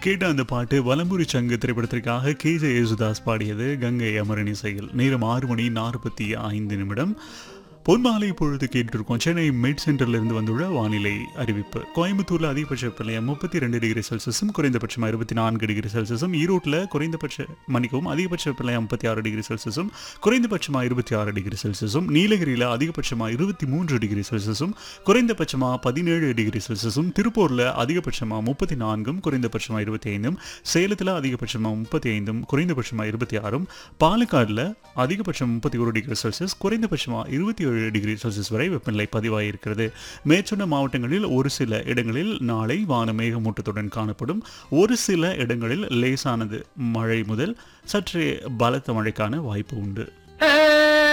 கேட்ட அந்த பாட்டு வலம்புரி சங்கு திரைப்படத்திற்காக கே ஜே யேசுதாஸ் பாடியது கங்கை அமரன் இசையில் நேரம் ஆறு மணி நாற்பத்தி ஐந்து நிமிடம் பொன்மாலை பொழுது கேட்டிருக்கோம் சென்னை மிட் சென்டர்ல இருந்து வந்துள்ள வானிலை அறிவிப்பு கோயம்புத்தூர்ல அதிகபட்ச வெப்பநிலை முப்பத்தி ரெண்டு டிகிரி செல்சியஸும் குறைந்தபட்சமாக இருபத்தி நான்கு டிகிரி செல்சியஸும் ஈரோட்டில் குறைந்தபட்ச மன்னிக்கவும் அதிகபட்ச வெப்பநிலை முப்பத்தி ஆறு டிகிரி செல்சியஸும் குறைந்தபட்சமாக இருபத்தி ஆறு டிகிரி செல்சியஸும் நீலகிரியில் அதிகபட்சமாக இருபத்தி மூன்று டிகிரி செல்சியஸும் குறைந்தபட்சமாக பதினேழு டிகிரி செல்சியஸும் திருப்பூரில் அதிகபட்சமாக முப்பத்தி நான்கும் குறைந்தபட்சமாக இருபத்தி ஐந்தும் சேலத்தில் அதிகபட்சமாக முப்பத்தி ஐந்தும் குறைந்தபட்சமாக இருபத்தி ஆறும் பாலக்காடில் அதிகபட்சம் முப்பத்தி ஒரு டிகிரி செல்சியஸ் குறைந்தபட்சமாக இருபத்தி ஏழு டிகிரி செல்சியஸ் வரை வெப்பநிலை பதிவாகியிருக்கிறது மேற்சொன்ன மாவட்டங்களில் ஒரு சில இடங்களில் நாளை வான மேகமூட்டத்துடன் காணப்படும் ஒரு சில இடங்களில் லேசானது மழை முதல் சற்றே பலத்த மழைக்கான வாய்ப்பு உண்டு